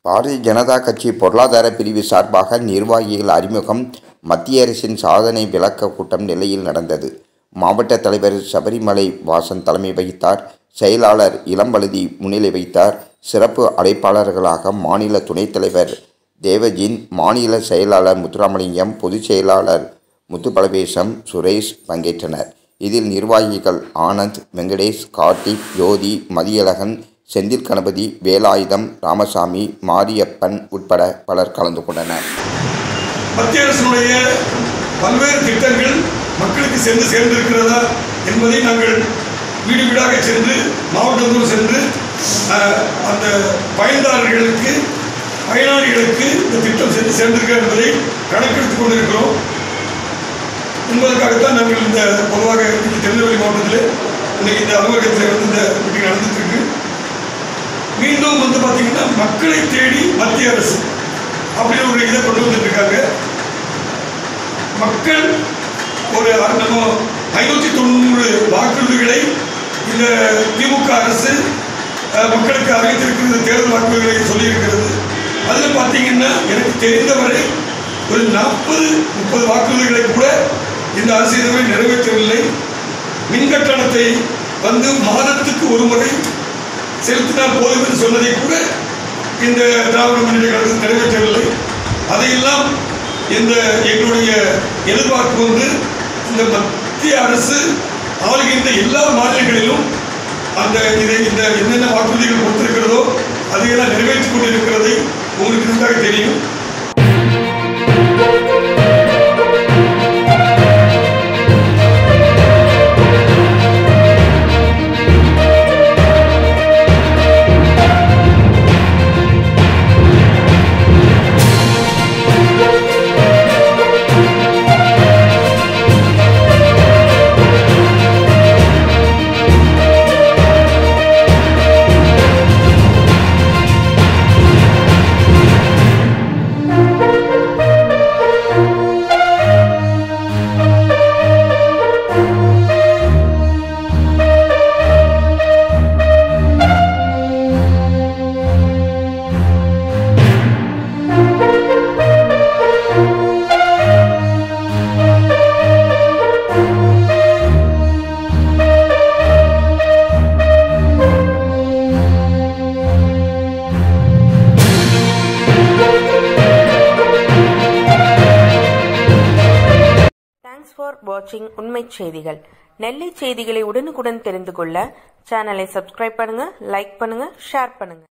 பாரதிய ஜனதா கட்சி பொருளாதார பிரிவு சார்பாக நிர்வாகிகள் அறிமுகம் மத்திய அரசின் சாதனை விளக்க கூட்டம் நெல்லையில் நடந்தது மாவட்ட தலைவர் சபரிமலை வாசன் தலைமை வகித்தார் செயலாளர் இளம்பழுதி முன்னிலை வைத்தார் சிறப்பு அழைப்பாளர்களாக மாநில துணைத் தலைவர் தேவஜின் மாநில செயலாளர் முத்துராமலிங்கம் பொதுச் செயலாளர் முத்துபலவேசம் சுரேஷ் பங்கேற்றனர் இதில் நிர்வாகிகள் ஆனந்த் வெங்கடேஷ் கார்த்திக் ஜோதி மதியழகன் செந்தில் கணபதி வேலாயுதம் ராமசாமி மாரியப்பன் உட்பட பலர் கலந்து கொண்டனர் மத்திய அரசினுடைய பல்வேறு திட்டங்கள் மக்களுக்கு சென்று சேர்ந்திருக்கிறதா என்பதை நாங்கள் வீடு வீடாக சென்று மாவட்டத்தோடு சென்று அஹ், அந்த பயன்தாரர்களுக்கு பயனாளிகளுக்கு இந்த திட்டம் சென்று சேர்ந்திருக்க என்பதை கணக்கெடுத்துக் கொண்டிருக்கிறோம் என்பதற்காகத்தான் நாங்கள் இந்த பொதுவாக இன்னைக்கு திருநெல்வேலி மாவட்டத்தில் இன்னைக்கு இந்த அலுவலகத்தில் வந்து இந்த மீட்டிங் நடந்துட்டு இருக்கு மீண்டும் வந்து பார்த்தீங்கன்னா மக்களை தேடி மத்திய அரசு அப்படின்னு ஒரு இதை கொண்டு வந்துட்டு இருக்காங்க மக்கள் ஒரு அர- நம்ம ஐநூற்றி தொண்ணூறு வாக்குறுதிகளை இந்த திமுக அரசு அஹ், மக்களுக்கு அறிவித்திருக்கிறது தேர்தல் வாக்குறுதிகளை சொல்லியிருக்கிறது அதில் பார்த்தீங்கன்னா எனக்கு தெரிந்தவரை ஒரு நாற்பது முப்பது வாக்குறுதிகளை கூட இந்த அரசு இதுவரை நிறைவேற்றவில்லை மின் கட்டணத்தை வந்து மாதத்துக்கு ஒரு முறை செலுத்தினால் போதும் என்று சொன்னதை கூட இந்த திராவிட முன்னேற்ற கழகம் நிறைவேற்றவில்லை அதையெல்லாம் இந்த எங்களுடைய எதிர்பார்ப்பு வந்து இந்த மத்திய அரசு ஆளுகின்ற எல்லா மாநிலங்களிலும் அந்த இதை இந்த என்னென்ன வாக்குறுதிகள் கொடுத்திருக்கிறதோ அதையெல்லாம் நிறைவேற்றிக் கொண்டிருக்கிறதை உங்களுக்கு நன்றாக தெரியும் தேங்க்ஸ் ஃபார் வாட்சிங் உண்மை செய்திகள் நெல்லை செய்திகளை உடனுக்குடன் தெரிந்து கொள்ள சேனலை சப்ஸ்கிரைப் பண்ணுங்க லைக் பண்ணுங்க ஷேர் பண்ணுங்க